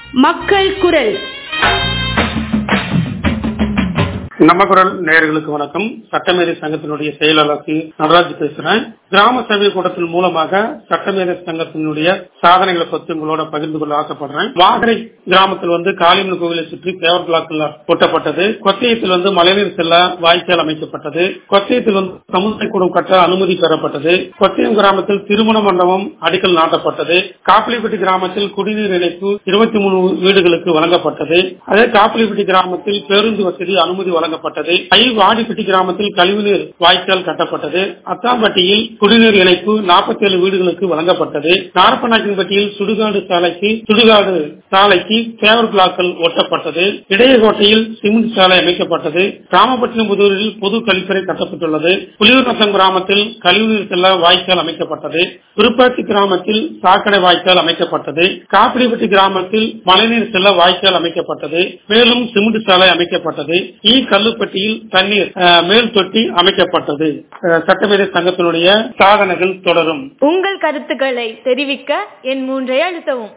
மக்கள் குரல் நம்ம குரல் நேயர்களுக்கு வணக்கம் சட்டமேதை சங்கத்தினுடைய செயலாளர் சி. நடராஜ் பேசுறேன் கிராம சபை கூட்டத்தின் மூலமாக சட்டமேதை சங்கத்தினுடைய சாதனைகளை பத்தி உங்களோட பகிர்ந்து கொள்ள ஆசைப்படுறேன் வாகரை கிராமத்தில் வந்து காளியம்மன் கோவிலை சுற்றி பேவர் பிளாக்ல ஒட்டப்பட்டது கொத்தியத்தில் வந்து மழைநீர் செல்ல வாய்க்கால் அமைக்கப்பட்டது கொத்தியத்தில் வந்து சமுதாய கூடம் கட்ட அனுமதி பெறப்பட்டது கொத்தியம் கிராமத்தில் திருமண மண்டபம் அடிக்கல் நாட்டப்பட்டது காப்பிலிப்பட்டி கிராமத்தில் குடிநீர் இணைப்பு இருபத்தி மூணு வீடுகளுக்கு வழங்கப்பட்டது அதே காப்பிலிப்பட்டி கிராமத்தில் பேருந்து வசதி அனுமதி வழங்கப்பட்டது ஐ வாடிப்பட்டி கிராமத்தில் கழிவுநீர் வாய்க்கால் கட்டப்பட்டது அத்தாம்பட்டியில் குடிநீர் இணைப்பு நாற்பத்தி ஏழு வீடுகளுக்கு வழங்கப்பட்டது நாரப்பநாயக்கன்பட்டியில் சுடுகாடு சாலைக்கு சுடுகாடு சாலைக்கு பேவர் பிளாக்கள் ஒட்டப்பட்டது இடையகோட்டையில் சிமெண்ட் சாலை அமைக்கப்பட்டது ராமபட்டினம் புதூரில் பொது கழிப்பறை கட்டப்பட்டுள்ளது புலியூர்நத்தம் கிராமத்தில் கழிவுநீர் செல்ல வாய்க்கால் அமைக்கப்பட்டது விருப்பாச்சி கிராமத்தில் சாக்கடை வாய்க்கால் அமைக்கப்பட்டது காப்பிடிப்பட்டி கிராமத்தில் மழைநீர் செல்ல வாய்க்கால் அமைக்கப்பட்டது மேலும் சிமெண்ட் சாலை அமைக்கப்பட்டது ஈ கல்லுப்பட்டியில் தண்ணீர் அஹ், மேல் தொட்டி அமைக்கப்பட்டது அஹ், சட்டமேதை சங்கத்தினுடைய சாதனைகள் தொடரும் உங்கள் கருத்துக்களை தெரிவிக்க என் மூன்றை அழுத்தவும்